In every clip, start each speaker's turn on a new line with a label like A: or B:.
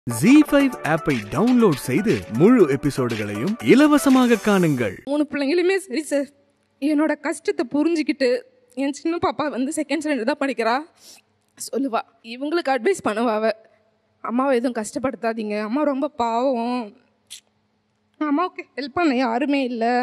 A: G five ஆப்பை download செய்து முழு எபிசோடுகளையும் இலவசமாக காணுங்கள்
B: மூணு பிள்ளைங்களுமே சரி சார் என்னோட கஷ்டத்தை புரிஞ்சுக்கிட்டு என் சின்ன பாப்பா வந்து செகண்ட் ஸ்டாண்டர்ட் தான் படிக்கிறா சொல்லுவா இவங்களுக்கு அட்வைஸ் பண்ணுவா அவ அம்மாவை எதுவும் கஷ்டப்படுத்தாதீங்க அம்மா ரொம்ப பாவம் அம்மாவுக்கு ஹெல்ப் பண்ண யாருமே இல்லை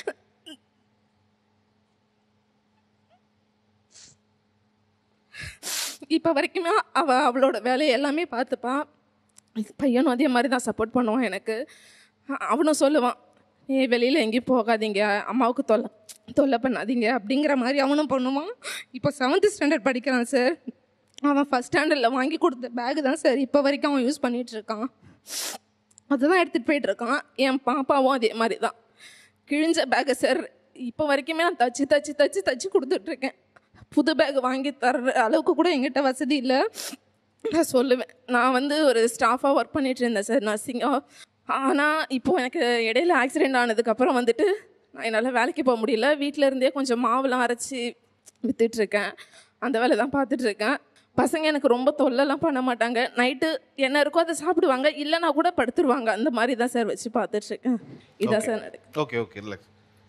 B: இப்போ வரைக்குமே அவள் அவளோட வேலையை எல்லாமே பார்த்துப்பா பையனும் அதே மாதிரி தான் சப்போர்ட் பண்ணுவான் எனக்கு அ- அவனும் சொல்லுவான் நீ வெளியில் எங்கேயும் போகாதீங்க அம்மாவுக்கு தொல்லை தொல்லை பண்ணாதீங்க அப்படிங்கிற மாதிரி அவனும் பண்ணுவான் இப்போ செவன்த் ஸ்டாண்டர்ட் படிக்கிறான் சார் அவன் ஃபஸ்ட் ஸ்டாண்டர்டில் வாங்கி கொடுத்த பேகு தான் சார் இப்போ வரைக்கும் அவன் யூஸ் பண்ணிகிட்டு இருக்கான் அதுதான் எடுத்துகிட்டு போயிட்டு இருக்கான் என் பாப்பாவும் அதே மாதிரி தான் கிழிஞ்ச பேக்கை சார் இப்போ வரைக்குமே நான் தச்சு தச்சு தச்சு தச்சு கொடுத்துட்ருக்கேன் புது பேக் வாங்கி தர்ற அளவுக்கு கூட எங்கிட்ட வசதி இல்லை நான் சொல்லுவேன் நான் வந்து ஒரு ஸ்டாஃபாக ஒர்க் பண்ணிட்டு இருந்தேன் சார் நர்சிங்காக ஆனால் இப்போ எனக்கு இடையில ஆக்சிடெண்ட் ஆனதுக்கப்புறம் வந்துட்டு நான் என்னால் வேலைக்கு போக முடியல வீட்டில் இருந்தே கொஞ்சம் மாவுலாம் அரைச்சி வித்துட்ருக்கேன் அந்த வேலை தான் பார்த்துட்ருக்கேன் பசங்க எனக்கு ரொம்ப தொல்லைலாம் பண்ண மாட்டாங்க நைட்டு என்ன இருக்கோ அதை சாப்பிடுவாங்க இல்லைனா கூட படுத்துருவாங்க அந்த மாதிரி தான் சார் வச்சு பார்த்துட்ருக்கேன் இதான் சார் நடக்குது
C: ஓகே ஓகே ரிலாக்ஸ்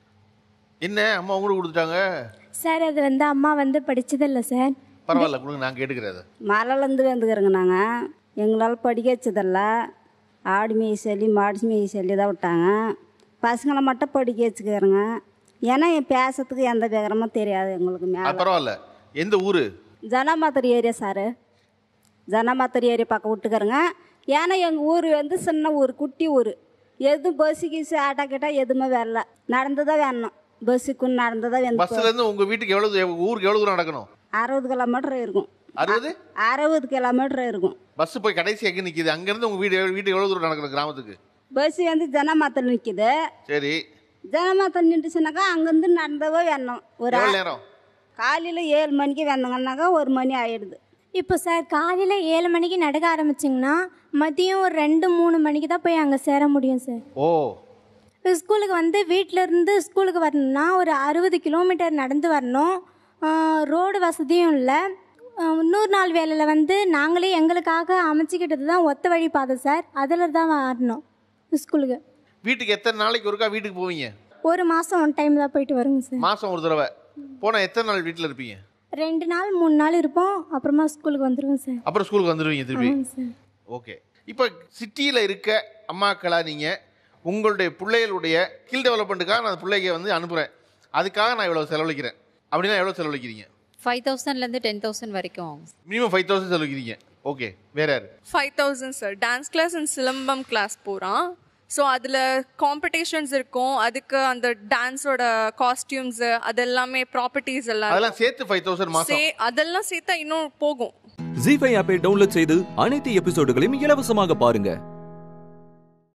C: என்ன அம்மா உங்களுக்கு கொடுத்துட்டாங்க
D: சார் அது வந்து அம்மா வந்து படிச்சதில்ல சார்
C: பரவாயில்ல கொடுங்க நான் கேட்டுக்கிறேன் அதை
E: மலைலேருந்து வந்துக்கிறோங்க நாங்கள் எங்களால் படிக்க வச்சதில்ல ஆடு மேய் சொல்லி மாடு மேய் சொல்லி தான் விட்டாங்க பசங்களை மட்டும் படிக்க வச்சுக்கிறோங்க ஏன்னா என் பேசுறதுக்கு எந்த விவரமும் தெரியாது எங்களுக்கு
C: அது
E: மேலே
C: பரவாயில்ல எந்த ஊர்
E: ஜனமாத்தூர் ஏரியா சார் ஜனமாத்தூர் ஏரியா பக்கம் விட்டுக்கிறோங்க ஏன்னா எங்கள் ஊர் வந்து சின்ன ஊர் குட்டி ஊர் எது பஸ்ஸு கீஸு ஆட்டோ கிட்டா எதுவுமே வரல நடந்து தான் வரணும் பஸ்ஸுக்கு நடந்து தான் வந்து
C: பஸ்ல இருந்து உங்க வீட்டுக்கு எவ்வளவு தூரம், ஊருக்கு எவ்வளவு தூரம் நடக்கணும்
E: அறுபது கிலோமீட்டர் இருக்கும்
C: அறுபது
E: அறுபது கிலோமீட்டர் இருக்கும்
C: பஸ் போய் கடைசி எங்க நிக்குது அங்க இருந்து உங்க வீடு வீட்டுக்கு எவ்வளவு தூரம் நடக்கணும் கிராமத்துக்கு
E: பஸ் வந்து ஜனமாத்தில் நிற்கிது
C: சரி
E: ஜனமாத்தில் நின்றுச்சுனாக்கா அங்கேருந்து நடந்தவே வரணும் ஒரு
C: எவ்வளவு நேரம்
E: காலையில் ஏழு மணிக்கு வந்தாங்கன்னாக்கா ஒரு மணி ஆயிடுது
D: இப்போ சார் காலையில் ஏழு மணிக்கு நடக்க ஆரம்பிச்சிங்கன்னா மதியம் ஒரு ரெண்டு மூணு மணிக்கு தான் போய் அங்கே சேர முடியும் சார்
C: ஓ
D: இப்போ ஸ்கூலுக்கு வந்து வீட்டில் இருந்து ஸ்கூலுக்கு வரணும்னா ஒரு அறுபது கிலோமீட்டர் நடந்து வரணும் ரோடு வசதியும் இல்லை இன்னொரு நாள் வேலையில் வந்து நாங்களே எங்களுக்காக அமைச்சிக்கிட்டது தான் ஒத்த வழி பாதை சார் அதில் தான் வரணும் ஸ்கூலுக்கு
C: வீட்டுக்கு எத்தனை நாளைக்கு ஒருக்கா வீட்டுக்கு போவீங்க
D: ஒரு மாதம் ஒன் டைம் தான் போயிட்டு வருங்க சார்
C: மாசம் ஒரு தடவை போனா எத்தனை நாள் வீட்டுல இருப்பீங்க
D: ரெண்டு நாள் மூணு நாள் இருப்போம் அப்புறமா ஸ்கூலுக்கு வந்துடுவோம் சார்
C: அப்புறம் ஸ்கூலுக்கு வந்துடுவீங்க திருப்பி
D: ஆமாங்க சார்
C: ஓகே இப்போ சிட்டியில் இருக்க அம்மாக்களா நீங்கள் உங்களுடைய பிள்ளைகளுடைய ஸ்கில் டெவலப்மெண்ட்டுக்காக நான் பிள்ளைங்க வந்து அனுப்புகிறேன் அதுக்காக நான் இவ்வளோ செலவழிக்கிறேன் அப்படின்னா எவ்வளோ செலவழிக்கிறீங்க
F: ஃபைவ் தௌசண்ட்லேருந்து டென் தௌசண்ட் வரைக்கும் ஆகும்
C: மினிமம் ஃபைவ் தௌசண்ட் செலவழிக்கிறீங்க ஓகே வேற யாரு
G: five thousand sir dance class and silambam class போகிறான் ஸோ அதில் காம்படிஷன்ஸ் இருக்கும் அதுக்கு அந்த டான்ஸோட காஸ்டியூம்ஸு அதெல்லாமே ப்ராப்பர்ட்டிஸ் எல்லாம்
C: அதெல்லாம் சேர்த்து ஃபைவ் தௌசண்ட் மாதம்
G: சே அதெல்லாம் சேர்த்தா இன்னும் போகும்
H: ஜி ஃபைவ் ஆப்பை டவுன்லோட் செய்து அனைத்து எபிசோடுகளையும் இலவசமாக பாருங்க